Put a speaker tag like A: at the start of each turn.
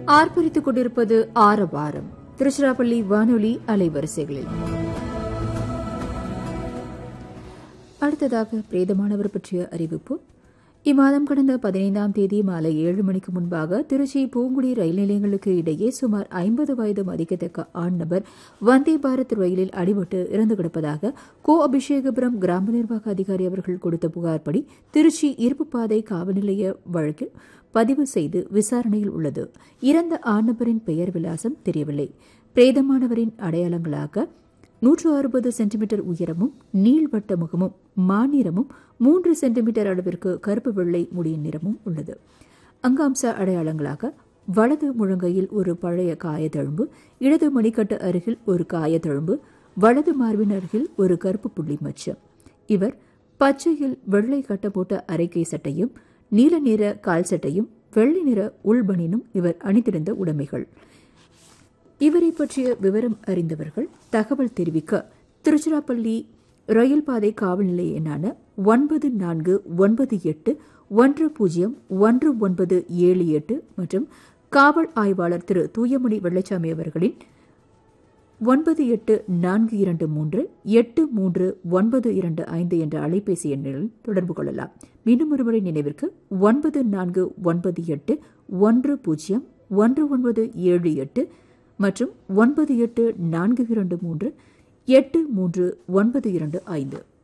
A: ஆர்ப்பரித்துக் கொண்டிருப்பது ஆரவாரம் திருச்சிராப்பள்ளி வானொலி அலைவரிசைகளில் அடுத்ததாக பிரேதமானவர் பற்றிய அறிவிப்பு இம்மாதம் கடந்த பதினைந்தாம் தேதி மாலை ஏழு மணிக்கு முன்பாக திருச்சி பூங்குடி ரயில் நிலையங்களுக்கு இடையே சுமார் ஐம்பது வயது மதிக்கத்தக்க ஆண் நபர் வந்தே பாரத் ரயிலில் அடிபட்டு இறந்து கிடப்பதாக கோ அபிஷேகபுரம் கிராம நிர்வாக அதிகாரி அவர்கள் கொடுத்த புகார்படி திருச்சி இருப்புப்பாதை காவல் நிலைய வழக்கில் பதிவு செய்து விசாரணையில் உள்ளது இறந்த ஆண் நபரின் பெயர் விலாசம் தெரியவில்லை பிரேதமானவரின் அடையாளங்களாக நூற்று அறுபது சென்டிமீட்டர் உயரமும் நீள்வட்ட முகமும் மாநிறமும் மூன்று சென்டிமீட்டர் அளவிற்கு கருப்பு வெள்ளை முடியின் நிறமும் உள்ளது அங்காம்ச அடையாளங்களாக வலது முழங்கையில் ஒரு பழைய காயத்தழும்பு இடது மணிக்கட்டு அருகில் ஒரு காயத்தழும்பு வலது மார்பின் அருகில் ஒரு கருப்பு புள்ளி மச்சம் இவர் பச்சையில் வெள்ளை கட்ட போட்ட அரைக்கை சட்டையும் நீல நிற கால் சட்டையும் வெள்ளை நிற உள்பனினும் இவர் அணிந்திருந்த உடைமைகள் இவரை பற்றிய விவரம் அறிந்தவர்கள் தகவல் தெரிவிக்க திருச்சிராப்பள்ளி ரயில் பாதை காவல் நிலைய எண்ணான ஒன்பது நான்கு ஒன்பது எட்டு ஒன்று பூஜ்ஜியம் ஒன்று ஒன்பது ஏழு எட்டு மற்றும் காவல் ஆய்வாளர் திரு தூயமணி வெள்ளச்சாமி அவர்களின் ஒன்பது எட்டு நான்கு இரண்டு மூன்று எட்டு மூன்று ஒன்பது இரண்டு ஐந்து என்ற அலைபேசி எண்ணில் தொடர்பு கொள்ளலாம் மீண்டும் ஒருமுறை நினைவிற்கு ஒன்பது நான்கு ஒன்பது எட்டு ஒன்று பூஜ்ஜியம் ஒன்று ஒன்பது ஏழு எட்டு மற்றும் ஒன்பது எட்டு நான்கு இரண்டு மூன்று எட்டு மூன்று ஒன்பது இரண்டு ஐந்து